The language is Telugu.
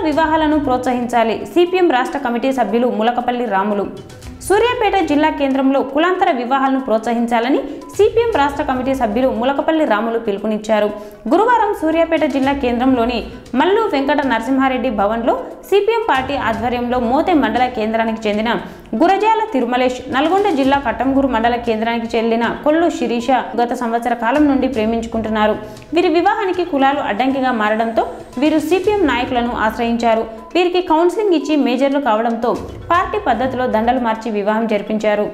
వివాహాలను ప్రోత్సహించాలి సిపిఎం రాష్ట్ర కమిటీ సభ్యులు ములకపల్లి రాములు సూర్యాపేట జిల్లా కేంద్రంలో కులాంతర వివాహాలను ప్రోత్సహించాలని సిపిఎం రాష్ట్ర కమిటీ సభ్యులు ములకపల్లి రాములు పిలుపునిచ్చారు గురువారం సూర్యాపేట జిల్లా కేంద్రంలోని మల్లు వెంకట నరసింహారెడ్డి భవన్లో సిపిఎం పార్టీ ఆధ్వర్యంలో మోతే మండల కేంద్రానికి చెందిన గురజాల తిరుమలేష్ నల్గొండ జిల్లా కట్టంగూరు మండల కేంద్రానికి చెందిన కొల్లు శిరీష గత సంవత్సర కాలం నుండి ప్రేమించుకుంటున్నారు వీరి వివాహానికి కులాలు అడ్డంకిగా మారడంతో వీరు సిపిఎం నాయకులను ఆశ్రయించారు వీరికి కౌన్సిలింగ్ ఇచ్చి మేజర్లు కావడంతో పార్టీ పద్ధతిలో దండలు మార్చి వివాహం జరిపించారు